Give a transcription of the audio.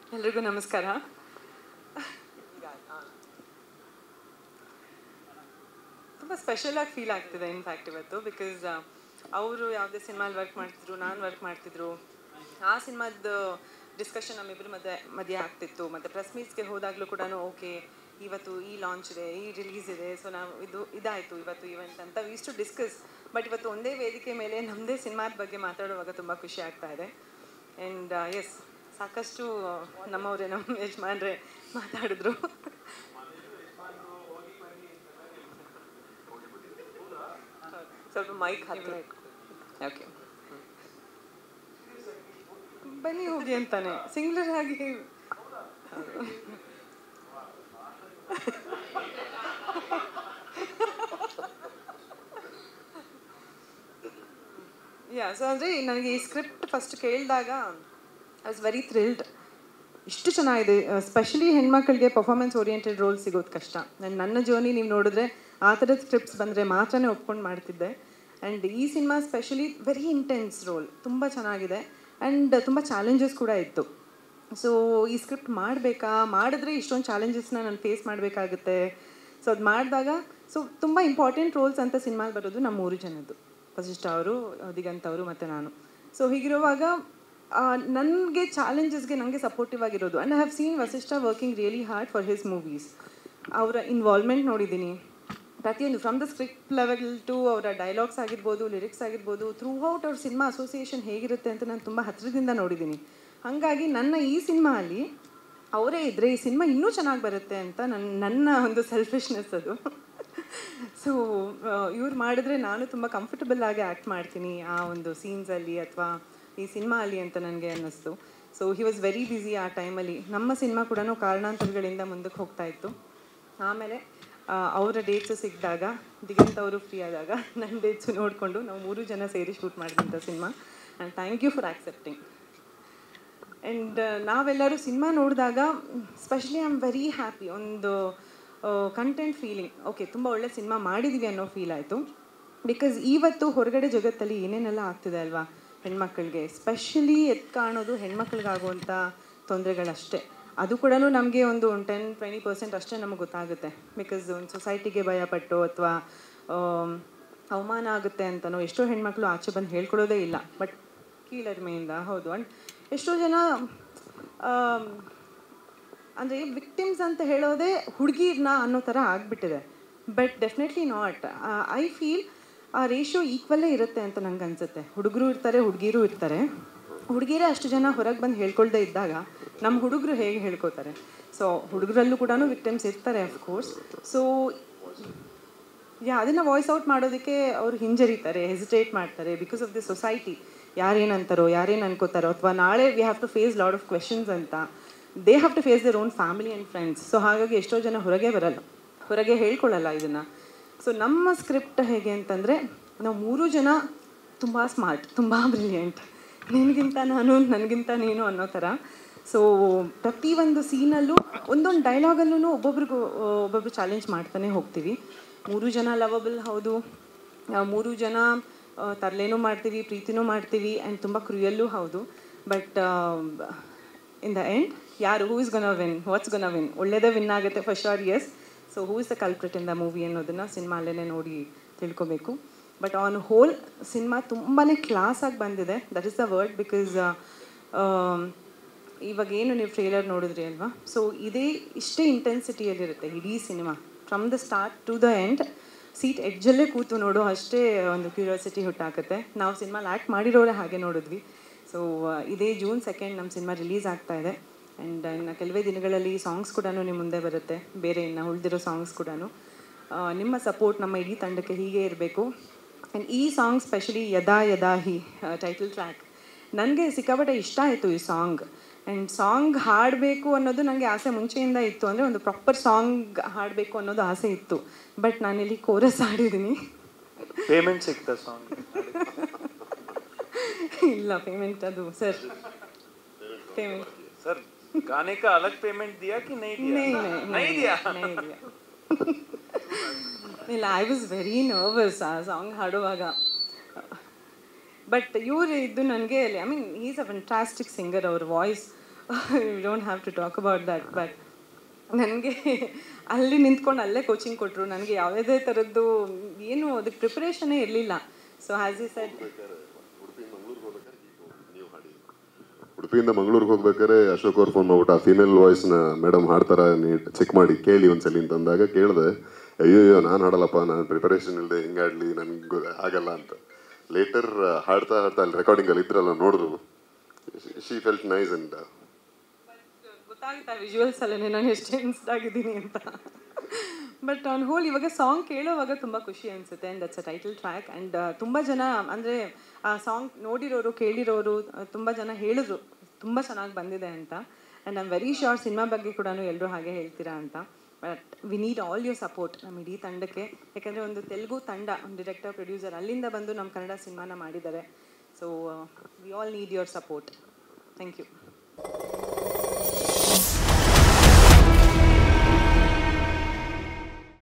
ಎಲ್ರಿಗೂ ನಮಸ್ಕಾರ ತುಂಬ ಸ್ಪೆಷಲಾಗಿ ಫೀಲ್ ಆಗ್ತಿದೆ ಇನ್ಫ್ಯಾಕ್ಟ್ ಇವತ್ತು ಬಿಕಾಸ್ ಅವರು ಯಾವುದೇ ಸಿನಿಮಾಲಿ ವರ್ಕ್ ಮಾಡ್ತಿದ್ರು ನಾನು ವರ್ಕ್ ಮಾಡ್ತಿದ್ರು ಆ ಸಿನಿಮಾದ ಡಿಸ್ಕಷನ್ ನಮ್ಮಿಬ್ಬರು ಮಧ್ಯೆ ಮಧ್ಯೆ ಆಗ್ತಿತ್ತು ಮತ್ತು ಪ್ರೆಸ್ ಮೀಟ್ಸ್ಗೆ ಹೋದಾಗಲೂ ಕೂಡ ಓಕೆ ಇವತ್ತು ಈ ಲಾಂಚ್ ಇದೆ ಈ ರಿಲೀಸ್ ಇದೆ ಸೊ ನಾವು ಇದು ಇದಾಯಿತು ಇವತ್ತು ಇವೆಂಟ್ ಅಂತ ಇಷ್ಟು ಡಿಸ್ಕಸ್ ಬಟ್ ಇವತ್ತು ಒಂದೇ ವೇದಿಕೆ ಮೇಲೆ ನಮ್ಮದೇ ಸಿನಿಮಾದ ಬಗ್ಗೆ ಮಾತಾಡುವಾಗ ತುಂಬ ಖುಷಿ ಆಗ್ತಾ ಇದೆ ಆ್ಯಂಡ್ ಎಸ್ ಸಾಕಷ್ಟು ನಮ್ಮವರೇ ನಮ್ಮ ಯಜಮಾನ್ರೆ ಮಾತಾಡಿದ್ರು ಸ್ವಲ್ಪ ಮೈಕ್ ಹತ್ತಿರ ಇಟ್ಕೊ ಓಕೆ ಬನ್ನಿ ಹೋಗಿ ಅಂತಾನೆ ಸಿಂಗ್ಲರ್ ಆಗಿ ಯಾ ಸೊ ಅಂದರೆ ನನಗೆ ಈ ಸ್ಕ್ರಿಪ್ಟ್ ಫಸ್ಟ್ ಕೇಳಿದಾಗ ಐ ವಾಸ್ ವೆರಿ ಥ್ರಿಲ್ಡ್ ಇಷ್ಟು ಚೆನ್ನಾಗಿದೆ ಸ್ಪೆಷಲಿ ಹೆಣ್ಮಕ್ಳಿಗೆ ಪರ್ಫಾರ್ಮೆನ್ಸ್ ಓರಿಯೆಂಟೆಡ್ ರೋಲ್ ಸಿಗೋದು ಕಷ್ಟ ನಾನು ನನ್ನ ಜರ್ನಿ ನೀವು ನೋಡಿದ್ರೆ ಆ ಥರದ ಸ್ಕ್ರಿಪ್ಟ್ಸ್ ಬಂದರೆ ಮಾತ್ರನೇ ಒಪ್ಕೊಂಡು ಮಾಡ್ತಿದ್ದೆ ಆ್ಯಂಡ್ ಈ cinema specially very intense role ತುಂಬ ಚೆನ್ನಾಗಿದೆ ಆ್ಯಂಡ್ ತುಂಬ ಚಾಲೆಂಜಸ್ ಕೂಡ ಇತ್ತು ಸೊ ಈ ಸ್ಕ್ರಿಪ್ಟ್ ಮಾಡಬೇಕಾ ಮಾಡಿದ್ರೆ ಇಷ್ಟೊಂದು ಚಾಲೆಂಜಸ್ನ ನಾನು ಫೇಸ್ ಮಾಡಬೇಕಾಗುತ್ತೆ ಸೊ ಅದು ಮಾಡಿದಾಗ ಸೊ ತುಂಬ ಇಂಪಾರ್ಟೆಂಟ್ ರೋಲ್ಸ್ ಅಂತ ಸಿನಿಮಾಗೆ ಬರೋದು ನಮ್ಮ ಮೂರು ಜನದ್ದು ವಸಿಷ್ಠ ಅವರು ದಿಗಂತ್ ಅವರು ಮತ್ತು ನಾನು ಸೊ ಹೀಗಿರುವಾಗ ನನಗೆ ಚಾಲೆಂಜಸ್ಗೆ ನನಗೆ ಸಪೋರ್ಟಿವ್ ಆಗಿರೋದು and I have seen Vasishta working really hard for his movies ಅವರ ಇನ್ವಾಲ್ವ್ಮೆಂಟ್ ನೋಡಿದ್ದೀನಿ ಪ್ರತಿಯೊಂದು from the script level to ಅವರ ಡೈಲಾಗ್ಸ್ ಆಗಿರ್ಬೋದು ಲಿರಿಕ್ಸ್ ಆಗಿರ್ಬೋದು ಥ್ರೂ ಔಟ್ ಅವ್ರ ಸಿನಿಮಾ ಅಸೋಸಿಯೇಷನ್ ಹೇಗಿರುತ್ತೆ ಅಂತ ನಾನು ತುಂಬ ಹತ್ತಿರದಿಂದ ನೋಡಿದ್ದೀನಿ ಹಾಗಾಗಿ ನನ್ನ ಈ ಸಿನಿಮಾ ಅಲ್ಲಿ ಅವರೇ ಇದ್ದರೆ ಈ ಸಿನಿಮಾ ಇನ್ನೂ ಚೆನ್ನಾಗಿ ಬರುತ್ತೆ ಅಂತ ನನ್ನ ನನ್ನ ಒಂದು ಸೆಲ್ಫಿಶ್ನೆಸ್ ಅದು ಸೊ ಇವ್ರು ಮಾಡಿದ್ರೆ ನಾನು ತುಂಬ ಕಂಫರ್ಟಬಲ್ ಆಗಿ ಆ್ಯಕ್ಟ್ ಮಾಡ್ತೀನಿ ಆ ಒಂದು ಸೀನ್ಸಲ್ಲಿ ಅಥವಾ ಈ ಸಿನಿಮಾ ಅಲ್ಲಿ ಅಂತ ನನಗೆ ಅನ್ನಿಸ್ತು so he was very busy ಆ ಟೈಮಲ್ಲಿ ನಮ್ಮ ಸಿನಿಮಾ ಕೂಡ ಕಾರಣಾಂತರಗಳಿಂದ ಮುಂದಕ್ಕೆ ಹೋಗ್ತಾ ಇತ್ತು ಆಮೇಲೆ ಅವರ ಡೇಟ್ಸು ಸಿಕ್ಕಿದಾಗ ದಿಗಂತ್ ಅವರು ಫ್ರೀ ಆದಾಗ ನನ್ನ ಡೇಟ್ಸು ನೋಡಿಕೊಂಡು ನಾವು ಮೂರು ಜನ ಸೇರಿ ಶೂಟ್ ಮಾಡಿದಂಥ cinema and thank you for accepting and ನಾವೆಲ್ಲರೂ ಸಿನಿಮಾ ನೋಡಿದಾಗ specially I am very happy ಒಂದು ಕಂಟೆಂಟ್ ಫೀಲಿಂಗ್ ಓಕೆ ತುಂಬ ಒಳ್ಳೆ ಸಿನಿಮಾ ಮಾಡಿದ್ದೀವಿ ಅನ್ನೋ ಫೀಲ್ ಆಯಿತು ಬಿಕಾಸ್ ಇವತ್ತು ಹೊರಗಡೆ ಜಗತ್ತಲ್ಲಿ ಏನೇನೆಲ್ಲ ಆಗ್ತಿದೆ ಅಲ್ವಾ ಹೆಣ್ಮಕ್ಳಿಗೆ ಸ್ಪೆಷಲಿ ಎದ್ದು ಕಾಣೋದು ಹೆಣ್ಮಕ್ಳಿಗಾಗುವಂಥ ತೊಂದರೆಗಳಷ್ಟೇ ಅದು ಕೂಡ ನಮಗೆ ಒಂದು ಒಂದು ಟೆನ್ ಟ್ವೆಂಟಿ ಪರ್ಸೆಂಟ್ ಅಷ್ಟೇ ನಮಗೆ ಗೊತ್ತಾಗುತ್ತೆ ಬಿಕಾಸ್ ಒಂದು ಸೊಸೈಟಿಗೆ ಭಯಪಟ್ಟು ಅಥವಾ ಅವಮಾನ ಆಗುತ್ತೆ ಅಂತನೋ ಎಷ್ಟೋ ಹೆಣ್ಮಕ್ಳು ಆಚೆ ಬಂದು ಹೇಳ್ಕೊಳ್ಳೋದೇ ಇಲ್ಲ ಬಟ್ ಕೀಳರಿಮೆಯಿಂದ ಹೌದು ಆ್ಯಂಡ್ ಎಷ್ಟೋ ಜನ ಅಂದರೆ ವಿಕ್ಟಿಮ್ಸ್ ಅಂತ ಹೇಳೋದೇ ಹುಡುಗಿರ್ನ ಅನ್ನೋ ಥರ ಆಗಿಬಿಟ್ಟಿದೆ but definitely not I feel ಆ ರೇಷಿಯೋ ಈಕ್ವಲ್ಲೇ ಇರುತ್ತೆ ಅಂತ ನಂಗೆ ಅನಿಸುತ್ತೆ ಹುಡುಗರು ಇರ್ತಾರೆ ಹುಡುಗಿರು ಇರ್ತಾರೆ ಹುಡುಗಿರೇ ಅಷ್ಟು ಜನ ಹೊರಗೆ ಬಂದು ಹೇಳ್ಕೊಳ್ದೇ ಇದ್ದಾಗ ನಮ್ಮ ಹುಡುಗರು ಹೇಗೆ ಹೇಳ್ಕೊತಾರೆ ಸೊ ಹುಡುಗರಲ್ಲೂ ಕೂಡ ವಿಕ್ಟಿಮ್ಸ್ ಇರ್ತಾರೆ ಅಫ್ಕೋರ್ಸ್ ಸೊ ಯಾ ಅದನ್ನು ವಾಯ್ಸ್ ಔಟ್ ಮಾಡೋದಕ್ಕೆ ಅವ್ರು ಹಿಂಜರಿತಾರೆ ಹೆಸಿಟೇಟ್ ಮಾಡ್ತಾರೆ ಬಿಕಾಸ್ ಆಫ್ ದಿ ಸೊಸೈಟಿ ಯಾರೇನಂತಾರೋ ಯಾರೇನು ಅನ್ಕೋತಾರೋ ಅಥವಾ ನಾಳೆ we have to face lot of questions ಅಂತ they have to face their own family and friends so ಹಾಗಾಗಿ ಎಷ್ಟೋ ಜನ ಹೊರಗೆ ಬರಲ್ಲ ಹೊರಗೆ ಹೇಳ್ಕೊಳ್ಳಲ್ಲ ಇದನ್ನು ಸೊ ನಮ್ಮ ಸ್ಕ್ರಿಪ್ಟ್ ಹೇಗೆ ಅಂತಂದರೆ ನಾವು ಮೂರು ಜನ ತುಂಬ ಸ್ಮಾರ್ಟ್ ತುಂಬ ಬ್ರಿಲಿಯಂಟ್ ನಿನಗಿಂತ ನಾನು ನನಗಿಂತ ನೀನು ಅನ್ನೋ ಥರ ಸೊ ಪ್ರತಿಯೊಂದು ಸೀನಲ್ಲೂ ಒಂದೊಂದು ಡೈಲಾಗಲ್ಲೂ ಒಬ್ಬೊಬ್ರಿಗೂ ಒಬ್ಬೊಬ್ರು ಚಾಲೆಂಜ್ ಮಾಡ್ತಾನೆ ಹೋಗ್ತೀವಿ ಮೂರು ಜನ ಲವಬಲ್ ಹೌದು ಮೂರು ಜನ ತರಲೇನೂ ಮಾಡ್ತೀವಿ ಪ್ರೀತಿನೂ ಮಾಡ್ತೀವಿ ಆ್ಯಂಡ್ ತುಂಬ ಕ್ರೂಯಲ್ಲೂ ಹೌದು ಬಟ್ ಇನ್ ದ ಎಂಡ್ ಯಾರು who is gonna win what's gonna win ಒಳ್ಳೇದೇ ವಿನ್ ಆಗುತ್ತೆ ಫಸ್ಟ್ ಆರ್ ಎಸ್ so who is the culprit in the movie ಅನ್ನೋದನ್ನು ಸಿನಿಮಾ ಅಲ್ಲೇ ನೋಡಿ ತಿಳ್ಕೊಬೇಕು ಬಟ್ ಆನ್ ಹೋಲ್ ಸಿನಿಮಾ ತುಂಬಾ ಕ್ಲಾಸಾಗಿ ಬಂದಿದೆ that is the word because ಇವಾಗ ಏನು ನೀವು ಟ್ರೇಲರ್ ನೋಡಿದ್ರಿ ಅಲ್ವಾ ಸೊ ಇದೇ ಇಷ್ಟೇ ಇಂಟೆನ್ಸಿಟಿಯಲ್ಲಿರುತ್ತೆ ಇಡೀ cinema from the start to the end seat ಎಡ್ಜಲ್ಲೇ ಕೂತು ನೋಡೋ ಅಷ್ಟೇ ಒಂದು ಕ್ಯೂರಿಯಾಸಿಟಿ ಹುಟ್ಟಾಕತ್ತೆ ನಾವು ಸಿನಿಮಾಲಿ ಆ್ಯಕ್ಟ್ ಮಾಡಿರೋರೆ ಹಾಗೆ ನೋಡಿದ್ವಿ ಸೊ ಇದೇ ಜೂನ್ ಸೆಕೆಂಡ್ ನಮ್ಮ ಸಿನಿಮಾ ರಿಲೀಸ್ ಆಗ್ತಾ ಇದೆ ಆ್ಯಂಡ್ ಇನ್ನು ಕೆಲವೇ ದಿನಗಳಲ್ಲಿ ಸಾಂಗ್ಸ್ ಕೂಡ ನಿಮ್ಮ ಮುಂದೆ ಬರುತ್ತೆ ಬೇರೆ ಇನ್ನು ಉಳಿದಿರೋ ಸಾಂಗ್ಸ್ ಕೂಡ ನಿಮ್ಮ ಸಪೋರ್ಟ್ ನಮ್ಮ ಇಡೀ ತಂಡಕ್ಕೆ ಹೀಗೆ ಇರಬೇಕು ಆ್ಯಂಡ್ ಈ ಸಾಂಗ್ ಸ್ಪೆಷಲಿ ಯದಾ ಯದಾ ಹಿ ಟೈಟಲ್ ಟ್ರ್ಯಾಕ್ ನನಗೆ ಸಿಕ್ಕಾಪಟ್ಟೆ ಇಷ್ಟ ಆಯಿತು ಈ ಸಾಂಗ್ ಆ್ಯಂಡ್ ಸಾಂಗ್ ಹಾಡಬೇಕು ಅನ್ನೋದು ನನಗೆ ಆಸೆ ಮುಂಚೆಯಿಂದ ಇತ್ತು ಅಂದರೆ ಒಂದು ಪ್ರಾಪರ್ ಸಾಂಗ್ ಹಾಡಬೇಕು ಅನ್ನೋದು ಆಸೆ ಇತ್ತು ಬಟ್ ನಾನಿಲ್ಲಿ ಕೋರಸ್ ಹಾಡಿದ್ದೀನಿ ಪೇಮೆಂಟ್ ಸಿಗ್ತಾ ಸಾಂಗ್ ಇಲ್ಲ ಪೇಮೆಂಟ್ ಅದು ಸರ್ ಪೇಮೆಂಟ್ सर गाने का अलग पेमेंट दिया कि नहीं दिया नहीं नहीं नहीं दिया नहीं दिया ಇಲ್ಲ ಐ ವಾಸ್ ವೆರಿ ನರ್ವಸ್ ಆ ಸಾಂಗ್ ಹಾಡುವಾಗ ಬಟ್ ಇವರು ಇದ್ದು ನನಗೆ I mean is a fantastic singer ಅವ್ರ voice you don't have to talk about that but ನನಗೆ ಅಲ್ಲಿ ನಿಂತ್ಕೊಂಡು ಅಲ್ಲೇ ಕೋಚಿಂಗ್ ಕೊಟ್ಟರು ನನಗೆ ಯಾವುದೇ ಥರದ್ದು ಏನು ಅದಕ್ಕೆ ಪ್ರಿಪ್ರೇಷನೇ ಇರಲಿಲ್ಲ ಸೊ ಹ್ಯಾಸ್ ಇ ಸೆಡ್ ಉಡುಪಿಯಿಂದ ಮಂಗಳೂರಿಗೆ ಹೋಗ್ಬೇಕಾದ್ರೆ ಅಶೋಕ್ ಅವ್ರು ಫೋನ್ ಮಾಡ್ಬಿಟ್ಟು ಆ ಫೀಮೇಲ್ ವಾಯ್ಸ್ನ ಮೇಡಮ್ ಹಾಡ್ತಾರ ನೀ ಚೆಕ್ ಮಾಡಿ ಕೇಳಿ ಒಂದ್ಸಲಿ ಅಂತಂದಾಗ ಕೇಳಿದೆ ಅಯ್ಯೋ ಅಯ್ಯೋ ನಾನು ಹಾಡಲ್ಲಪ್ಪ ನಾನು ಪ್ರಿಪರೇಷನ್ ಇಲ್ಲದೆ ಹೆಂಗೆ ಆಡಲಿ ನನಗೆ ಆಗಲ್ಲ ಅಂತ ಲೇಟರ್ ಹಾಡ್ತಾ ಹಾಡ್ತಾ ಅಲ್ಲಿ ರೆಕಾರ್ಡಿಂಗಲ್ಲಿ ಇದ್ರಲ್ಲ ನೋಡಿದ್ರು ಶಿ ಫೆಲ್ಟ್ ನೈಸ್ ಅಂಡ್ ಗೊತ್ತಾಗುತ್ತೆ ವಿಜುವಲ್ಸ್ ಅಲ್ಲೇ ನಾನು ಎಷ್ಟು ಇನ್ಸ್ಡ್ ಆಗಿದ್ದೀನಿ ಅಂತ ಬಟ್ ಆನ್ ಹೋಲ್ ಇವಾಗ ಸಾಂಗ್ ಕೇಳೋವಾಗ ತುಂಬ ಖುಷಿ ಅನಿಸುತ್ತೆ and that's a title track and ತುಂಬ ಜನ ಅಂದರೆ ಆ ಸಾಂಗ್ ನೋಡಿರೋರು ಕೇಳಿರೋರು ತುಂಬ ಜನ ಹೇಳಿದ್ರು ತುಂಬ ಚೆನ್ನಾಗಿ ಬಂದಿದೆ ಅಂತ and I'm very sure cinema ಬಗ್ಗೆ ಕೂಡ ಎಲ್ಲರೂ ಹಾಗೆ ಹೇಳ್ತೀರಾ ಅಂತ but we need all your support ನಮ್ಮ ಇಡೀ ತಂಡಕ್ಕೆ ಯಾಕಂದರೆ ಒಂದು ತೆಲುಗು ತಂಡ ಒಂದು ಡಿರೆಕ್ಟರ್ ಪ್ರೊಡ್ಯೂಸರ್ ಅಲ್ಲಿಂದ ಬಂದು ನಮ್ಮ ಕನ್ನಡ ಸಿನಿಮಾನ ಮಾಡಿದ್ದಾರೆ so we all need your support thank you